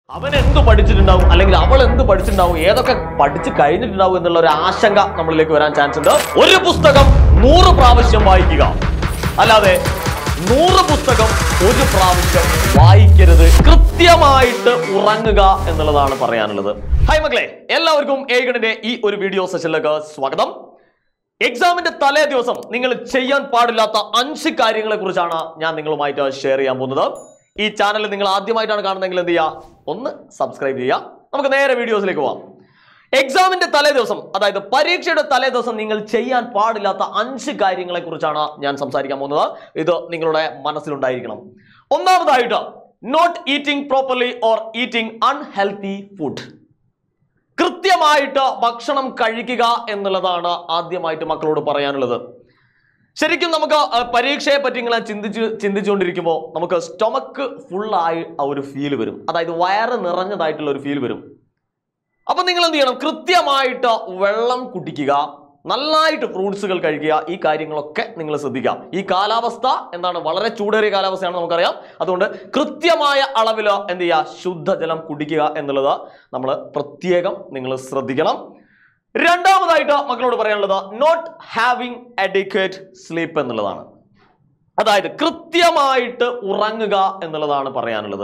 അവൻ എന്ത് പഠിച്ചിട്ടുണ്ടാവും അല്ലെങ്കിൽ അവൾ എന്ത് പഠിച്ചിട്ടുണ്ടാവും ഏതൊക്കെ പഠിച്ചു കഴിഞ്ഞിട്ടുണ്ടാവും എന്നുള്ള ഒരു ആശങ്ക നമ്മളിലേക്ക് വരാൻ ചാൻസ് ഉണ്ട് ഒരു പുസ്തകം നൂറ് പ്രാവശ്യം വായിക്കുക അല്ലാതെ നൂറ് പുസ്തകം ഒരു പ്രാവശ്യം വായിക്കരുത് കൃത്യമായിട്ട് ഉറങ്ങുക എന്നുള്ളതാണ് പറയാനുള്ളത് ഹായ് മക്കളെ എല്ലാവർക്കും ഏകണിന്റെ ഈ ഒരു വീഡിയോ സെഷനിലേക്ക് സ്വാഗതം എക്സാമിന്റെ തലേ ദിവസം നിങ്ങൾ ചെയ്യാൻ പാടില്ലാത്ത അഞ്ച് കാര്യങ്ങളെ കുറിച്ചാണ് ഞാൻ നിങ്ങളുമായിട്ട് ഷെയർ ചെയ്യാൻ പോകുന്നത് ഈ ചാനൽ നിങ്ങൾ ആദ്യമായിട്ടാണ് കാണുന്നതെങ്കിൽ എന്ത് ചെയ്യുക ഒന്ന് സബ്സ്ക്രൈബ് ചെയ്യുക നമുക്ക് നേരെ വീഡിയോസിലേക്ക് പോവാം എക്സാമിന്റെ തലേ ദിവസം അതായത് പരീക്ഷയുടെ തലേ ദിവസം നിങ്ങൾ ചെയ്യാൻ പാടില്ലാത്ത അഞ്ച് കാര്യങ്ങളെ കുറിച്ചാണ് ഞാൻ സംസാരിക്കാൻ പോകുന്നത് ഇത് നിങ്ങളുടെ മനസ്സിലുണ്ടായിരിക്കണം ഒന്നാമതായിട്ട് not eating properly or eating unhealthy food കൃത്യമായിട്ട് ഭക്ഷണം കഴിക്കുക എന്നുള്ളതാണ് ആദ്യമായിട്ട് മക്കളോട് പറയാനുള്ളത് ശരിക്കും നമുക്ക് ആ, പരീക്ഷയെ പറ്റി ഇങ്ങനെ ചിന്തിച്ച് ചിന്തിച്ചുകൊണ്ടിരിക്കുമ്പോൾ നമുക്ക് സ്റ്റൊമക്ക് ഫുള്ളായി ആ ഒരു ഫീൽ വരും അതായത് വയറ് നിറഞ്ഞതായിട്ടുള്ള ഒരു ഫീൽ വരും അപ്പൊ നിങ്ങൾ എന്ത് ചെയ്യണം കൃത്യമായിട്ട് വെള്ളം കുടിക്കുക നന്നായിട്ട് ഫ്രൂട്ട്സുകൾ കഴിക്കുക ഈ കാര്യങ്ങളൊക്കെ നിങ്ങൾ ശ്രദ്ധിക്കുക ഈ കാലാവസ്ഥ എന്താണ് വളരെ ചൂടേറിയ കാലാവസ്ഥയാണ് നമുക്കറിയാം അതുകൊണ്ട് കൃത്യമായ അളവിൽ എന്ത് ചെയ്യുക ശുദ്ധജലം കുടിക്കുക എന്നുള്ളത് നമ്മൾ പ്രത്യേകം നിങ്ങൾ ശ്രദ്ധിക്കണം രണ്ടാമതായിട്ട് മക്കളോട് പറയാനുള്ളത് നോട്ട് ഹാവിങ് അഡിക്വേറ്റ് സ്ലീപ്പ് എന്നുള്ളതാണ് അതായത് കൃത്യമായിട്ട് ഉറങ്ങുക എന്നുള്ളതാണ് പറയാനുള്ളത്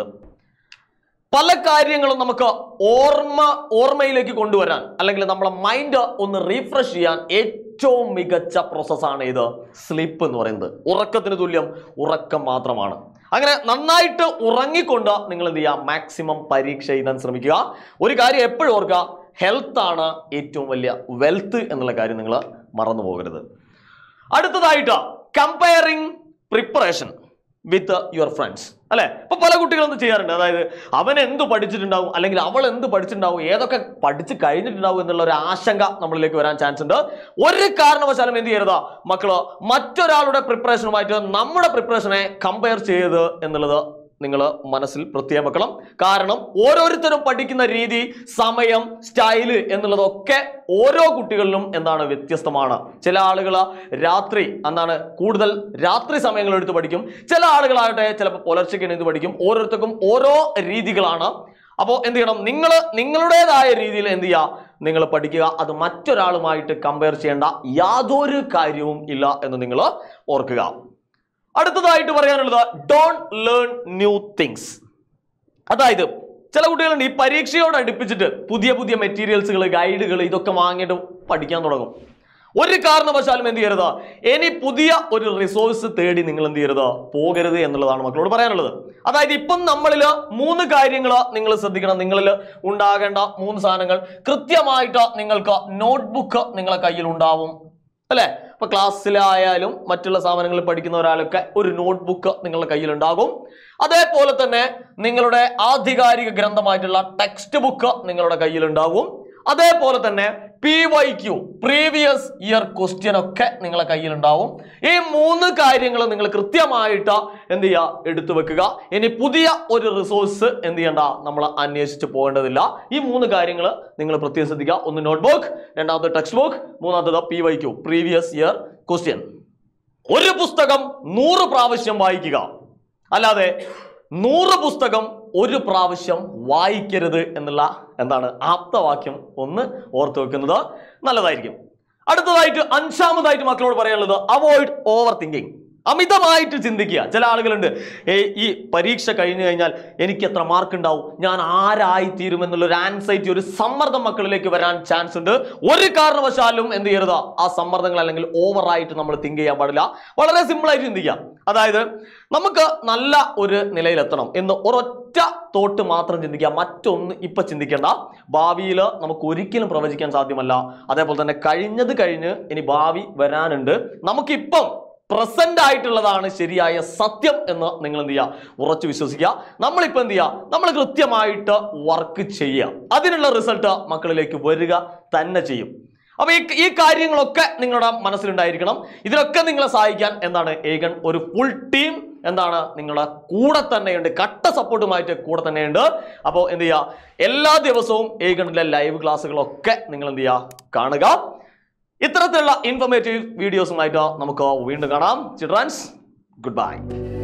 പല കാര്യങ്ങളും നമുക്ക് ഓർമ്മ ഓർമ്മയിലേക്ക് കൊണ്ടുവരാൻ അല്ലെങ്കിൽ നമ്മളെ മൈൻഡ് ഒന്ന് റീഫ്രഷ് ചെയ്യാൻ ഏറ്റവും മികച്ച പ്രോസസ്സാണ് ഇത് സ്ലീപ്പ് എന്ന് പറയുന്നത് ഉറക്കത്തിന് തുല്യം ഉറക്കം മാത്രമാണ് അങ്ങനെ നന്നായിട്ട് ഉറങ്ങിക്കൊണ്ട് നിങ്ങൾ എന്ത് ചെയ്യുക മാക്സിമം പരീക്ഷ എഴുതാൻ ശ്രമിക്കുക ഒരു കാര്യം എപ്പോഴും ഓർക്കുക ഹെൽത്ത് ആണ് ഏറ്റവും വലിയ വെൽത്ത് എന്നുള്ള കാര്യം നിങ്ങൾ മറന്നു പോകരുത് അടുത്തതായിട്ട് comparing preparation with your friends അല്ലെ ഇപ്പൊ പല കുട്ടികളും എന്ത് ചെയ്യാറുണ്ട് അതായത് അവൻ എന്ത് പഠിച്ചിട്ടുണ്ടാവും അല്ലെങ്കിൽ അവൾ എന്ത് പഠിച്ചിട്ടുണ്ടാവും ഏതൊക്കെ പഠിച്ചു കഴിഞ്ഞിട്ടുണ്ടാവും എന്നുള്ള ഒരു ആശങ്ക നമ്മളിലേക്ക് വരാൻ ചാൻസ് ഉണ്ട് ഒരു കാരണവശാലും എന്ത് ചെയ്യരുത് മക്കള് മറ്റൊരാളുടെ പ്രിപ്പറേഷനുമായിട്ട് നമ്മുടെ പ്രിപ്പറേഷനെ കമ്പയർ ചെയ്ത് എന്നുള്ളത് നിങ്ങൾ മനസ്സിൽ പ്രത്യേകം വെക്കണം കാരണം ഓരോരുത്തരും പഠിക്കുന്ന രീതി സമയം സ്റ്റൈല് എന്നുള്ളതൊക്കെ ഓരോ കുട്ടികളിലും എന്താണ് വ്യത്യസ്തമാണ് ചില ആളുകൾ രാത്രി എന്താണ് കൂടുതൽ രാത്രി സമയങ്ങൾ എടുത്ത് പഠിക്കും ചില ആളുകളാകട്ടെ ചിലപ്പോൾ പുലർച്ചയ്ക്ക് എണീറ്റ് പഠിക്കും ഓരോരുത്തർക്കും ഓരോ രീതികളാണ് അപ്പോൾ എന്ത് ചെയ്യണം നിങ്ങൾ നിങ്ങളുടേതായ രീതിയിൽ എന്ത് ചെയ്യുക നിങ്ങൾ പഠിക്കുക അത് മറ്റൊരാളുമായിട്ട് കമ്പയർ ചെയ്യേണ്ട യാതൊരു കാര്യവും ഇല്ല എന്ന് നിങ്ങൾ ഓർക്കുക അടുത്തതായിട്ട് പറയാനുള്ളത് ഡോണ്ട് ലേൺ ന്യൂ തിങ്സ് അതായത് ചില കുട്ടികളുണ്ട് ഈ പരീക്ഷയോട് അടുപ്പിച്ചിട്ട് പുതിയ പുതിയ മെറ്റീരിയൽസുകൾ ഗൈഡുകൾ ഇതൊക്കെ വാങ്ങിയിട്ട് പഠിക്കാൻ തുടങ്ങും ഒരു കാരണവശാലും എന്ത് ചെയ്യരുത് ഇനി പുതിയ ഒരു റിസോഴ്സ് തേടി നിങ്ങൾ എന്ത് ചെയ്യരുത് പോകരുത് എന്നുള്ളതാണ് മക്കളോട് പറയാനുള്ളത് അതായത് ഇപ്പം നമ്മളിൽ മൂന്ന് കാര്യങ്ങൾ നിങ്ങൾ ശ്രദ്ധിക്കണം നിങ്ങളിൽ ഉണ്ടാകേണ്ട മൂന്ന് സാധനങ്ങൾ കൃത്യമായിട്ട് നിങ്ങൾക്ക് നോട്ട്ബുക്ക് നിങ്ങളെ കയ്യിൽ ഉണ്ടാവും അല്ലെ ഇപ്പൊ ക്ലാസ്സിലായാലും മറ്റുള്ള സ്ഥാപനങ്ങളിൽ പഠിക്കുന്ന ഒരാളൊക്കെ ഒരു നോട്ട്ബുക്ക് നിങ്ങളുടെ കയ്യിലുണ്ടാകും അതേപോലെ തന്നെ നിങ്ങളുടെ ആധികാരിക ഗ്രന്ഥമായിട്ടുള്ള ടെക്സ്റ്റ് ബുക്ക് നിങ്ങളുടെ കയ്യിലുണ്ടാകും അതേപോലെ തന്നെ P Y Q previous year question ഒക്കെ നിങ്ങളെ കയ്യിലുണ്ടാവും ഈ മൂന്ന് കാര്യങ്ങൾ നിങ്ങൾ കൃത്യമായിട്ട് എന്ത് ചെയ്യുക എടുത്തു വെക്കുക ഇനി പുതിയ ഒരു റിസോഴ്സ് എന്ത് ചെയ്യണ്ട നമ്മൾ അന്വേഷിച്ച് പോകേണ്ടതില്ല ഈ മൂന്ന് കാര്യങ്ങൾ നിങ്ങൾ പ്രത്യേകം ശ്രദ്ധിക്കുക ഒന്ന് നോട്ട്ബുക്ക് രണ്ടാമത്തെ ടെക്സ്റ്റ് ബുക്ക് മൂന്നാമത്തത് P Y Q previous year question ഒരു പുസ്തകം നൂറ് പ്രാവശ്യം വായിക്കുക അല്ലാതെ നൂറ് പുസ്തകം ഒരു പ്രാവശ്യം വായിക്കരുത് എന്നുള്ള എന്താണ് ആപ്തവാക്യം ഒന്ന് ഓർത്തു വെക്കുന്നത് നല്ലതായിരിക്കും അടുത്തതായിട്ട് അഞ്ചാമതായിട്ട് മക്കളോട് പറയാനുള്ളത് അവോയ്ഡ് ഓവർ തിങ്കിങ് അമിതമായിട്ട് ചിന്തിക്കുക ചില ആളുകളുണ്ട് ഏ, ഈ പരീക്ഷ കഴിഞ്ഞു കഴിഞ്ഞാൽ എനിക്ക് എത്ര മാർക്ക് ഉണ്ടാവും ഞാൻ ആരായിത്തീരും എന്നുള്ള ഒരു ആൻസൈറ്റി ഒരു സമ്മർദ്ദം മക്കളിലേക്ക് വരാൻ ചാൻസ് ഉണ്ട് ഒരു കാരണവശാലും എന്ത് ചെയ്യരുത് ആ സമ്മർദ്ദങ്ങൾ അല്ലെങ്കിൽ ഓവറായിട്ട് നമ്മൾ തിങ്ക് ചെയ്യാൻ പാടില്ല വളരെ സിമ്പിൾ ആയിട്ട് ചിന്തിക്കാം അതായത് നമുക്ക് നല്ല ഒരു നിലയിലെത്തണം എന്ന് ഒരൊറ്റ തോട്ട് മാത്രം ചിന്തിക്കുക മറ്റൊന്ന് ഇപ്പൊ ചിന്തിക്കേണ്ട ഭാവിയിൽ നമുക്ക് ഒരിക്കലും പ്രവചിക്കാൻ സാധ്യമല്ല അതേപോലെ തന്നെ കഴിഞ്ഞത് കഴിഞ്ഞ് ഇനി ഭാവി വരാനുണ്ട് നമുക്കിപ്പം പ്രസന്റ് ആയിട്ടുള്ളതാണ് ശരിയായ സത്യം എന്ന് നിങ്ങൾ എന്ത് ചെയ്യുക ഉറച്ചു വിശ്വസിക്കുക നമ്മളിപ്പോൾ എന്ത് ചെയ്യുക നമ്മൾ കൃത്യമായിട്ട് വർക്ക് ചെയ്യുക അതിനുള്ള റിസൾട്ട് മക്കളിലേക്ക് വരിക തന്നെ ചെയ്യും അപ്പൊ ഈ ഈ കാര്യങ്ങളൊക്കെ നിങ്ങളുടെ മനസ്സിലുണ്ടായിരിക്കണം ഇതിലൊക്കെ നിങ്ങളെ സഹായിക്കാൻ എന്താണ് ഏകൻ ഒരു ഫുൾ ടീം എന്താണ് നിങ്ങളുടെ കൂടെ തന്നെയുണ്ട് കട്ട സപ്പോർട്ടുമായിട്ട് കൂടെ തന്നെയുണ്ട് അപ്പോൾ എന്ത് ചെയ്യുക എല്ലാ ദിവസവും ഏകണിലെ ലൈവ് ക്ലാസ്സുകളൊക്കെ നിങ്ങൾ എന്ത് ചെയ്യുക കാണുക ഇത്തരത്തിലുള്ള ഇൻഫർമേറ്റീവ് വീഡിയോസുമായിട്ട് നമുക്ക് വീണ്ടും കാണാം ചിൽഡ്രൻസ് ഗുഡ് ബൈ